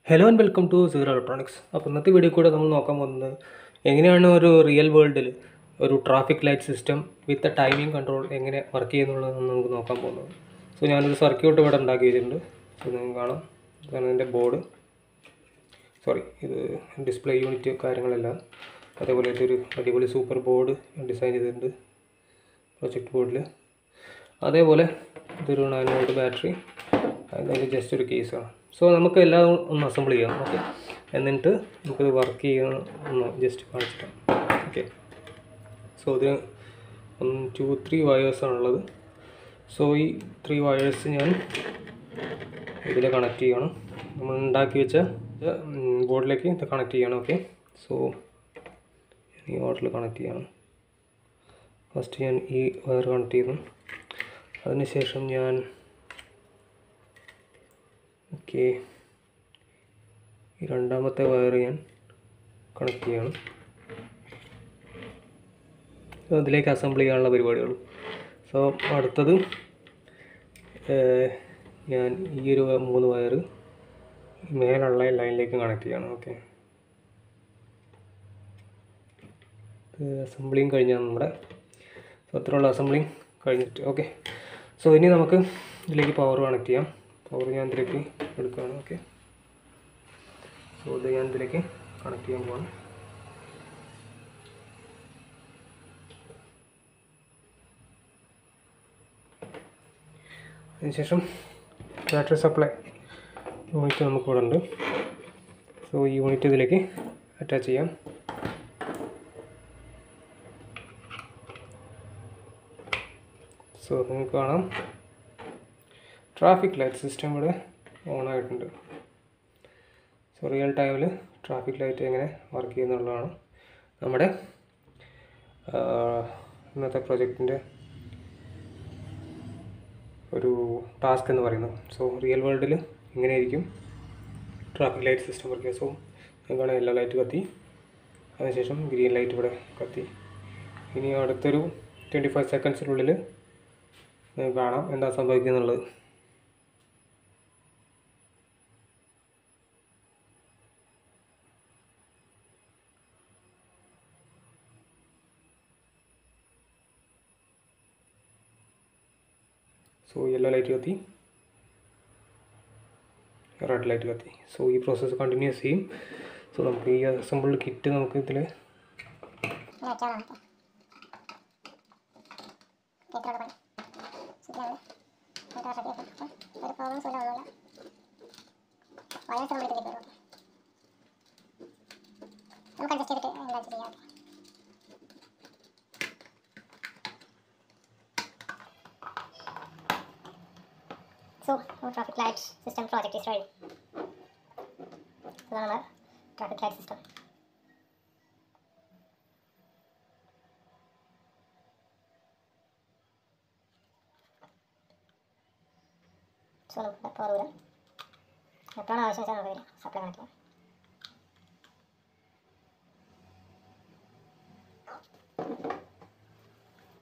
Hello and welcome to zero electronics അപ്പോൾ ഇന്നത്തെ video കൂടെ നമ്മൾ നോക്കാൻ പോകുന്നത് എങ്ങനെയാണ് ഒരു റിയൽ വേൾഡിൽ ഒരു traffic light system with timing control എങ്ങനെ വർക്ക് ചെയ്യുന്നുള്ളതെന്ന് നമുക്ക് നോക്കാൻ പോകുന്നത് സോ ഞാനൊരു സർക്യൂട്ട് ഇവിടെ ഉണ്ടാക്കി വെച്ചിട്ടുണ്ട് സോ നിങ്ങൾക്ക് കാണാം ഇതാണ് ഇതിൻ്റെ ബോർഡ് സോറി ഇത് ഡിസ്പ്ലേ യൂണിറ്റ് കാര്യങ്ങളെല്ലാം അതേപോലെ ഇതൊരു അടിപൊളി സൂപ്പർ ബോർഡ് ഡിസൈൻ ചെയ്തിട്ടുണ്ട് പ്രൊജക്ട് ബോർഡിൽ അതേപോലെ ഇതൊരു നയൻ വോൾട്ട് ബാറ്ററി അതിൻ്റെ ജസ്റ്റ് ഒരു കേസാണ് സോ നമുക്ക് എല്ലാം ഒന്ന് അസംബിൾ ചെയ്യാം ഓക്കെ എന്നിട്ട് നമുക്കിത് വർക്ക് ചെയ്യണം ഒന്ന് ജസ്റ്റ് കാണിച്ചിട്ടാണ് ഓക്കെ സോ ഇതിന് വൺ ടു ത്രീ വയേഴ്സാണുള്ളത് സോ ഈ ത്രീ വയേഴ്സ് ഞാൻ ഇതിൽ കണക്ട് ചെയ്യണം നമ്മൾ ഉണ്ടാക്കി വെച്ച ബോർഡിലേക്ക് ഇത് കണക്ട് ചെയ്യണം ഓക്കെ സോ ഈ ഓർഡറിൽ കണക്ട് ചെയ്യണം ഫസ്റ്റ് ഞാൻ ഈ വയർ കണക്ട് ചെയ്യുന്നു അതിനുശേഷം ഞാൻ ഓക്കെ ഈ രണ്ടാമത്തെ വയർ ഞാൻ കണക്ട് ചെയ്യണം അതിലേക്ക് അസംബിൾ ചെയ്യാനുള്ള പരിപാടികൾ സോ അടുത്തത് ഏഹ്, ഞാൻ ഈ ഒരു മൂന്ന് വയർ മേലുള്ള ലൈനിലേക്ക് കണക്ട് ചെയ്യണം ഓക്കെ അസംബ്ലിങ് കഴിഞ്ഞാൽ നമ്മുടെ സോ അത്രയുള്ള അസംബ്ലിങ് കഴിഞ്ഞിട്ട് ഓക്കെ സോ ഇനി നമുക്ക് ഇതിലേക്ക് പവർ കണക്ട് ചെയ്യാം പവർ ഞാൻ ഇതിലേക്ക് എടുക്കുകയാണ് ഓക്കെ സോ ഇത് ഞാൻ ഇതിലേക്ക് കണക്ട് ചെയ്യാൻ പോവാണ് അതിനുശേഷം ബാറ്ററി സപ്ലൈ യൂണിറ്റ് നമുക്ക് ഇവിടെ ഉണ്ട് സോ ഈ യൂണിറ്റ് ഇതിലേക്ക് അറ്റാച്ച് ചെയ്യാം സോ നിങ്ങൾക്ക് കാണാം ട്രാഫിക് ലൈറ്റ് സിസ്റ്റം ഇവിടെ ഓൺ ആയിട്ടുണ്ട് സോ റിയൽ ടൈമിൽ ട്രാഫിക് ലൈറ്റ് എങ്ങനെ വർക്ക് ചെയ്യുന്നുള്ളതാണ് നമ്മുടെ ആ, ഇന്നത്തെ പ്രൊജക്റ്റിൻ്റെ ഒരു ടാസ്ക് എന്ന് പറയുന്നത് സോ റിയൽ വേൾഡിൽ ഇങ്ങനെയായിരിക്കും ട്രാഫിക് ലൈറ്റ് സിസ്റ്റം വർക്ക് ചെയ്യുക സോ നിങ്ങൾക്കാണ് യെല്ലോ ലൈറ്റ് കത്തി അതിനുശേഷം ഗ്രീൻ ലൈറ്റ് ഇവിടെ കത്തി ഇനി അടുത്തൊരു ട്വൻറ്റി ഫൈവ് സെക്കൻഡ്സിനുള്ളിൽ നിങ്ങൾക്ക് കാണാം എന്താ സംഭവിക്കുന്നുള്ളത് സോ യെല്ലോ ലൈറ്റ് കത്തി റെഡ് ലൈറ്റ് കത്തി സോ ഈ പ്രോസസ്സ് കണ്ടിന്യൂസ് ചെയ്യും സോ നമുക്ക് ഈ അസംബിൾ കിറ്റ് നമുക്ക് ഇതിൽ നമുക്ക് അഡ്ജസ്റ്റ് ചെയ്തിട്ട് എന്താ ചെയ്യാം So, our traffic light system project is ready. ഇതാണ് നമ്മുടെ ട്രാഫിക് ലൈറ്റ് സിസ്റ്റം സോ നമുക്ക് പവർ വരാം എപ്പോഴാണ് ആവശ്യം വെച്ചാൽ നമുക്ക് വരാം സപ്ലൈ കണക്ട് ചെയ്യാം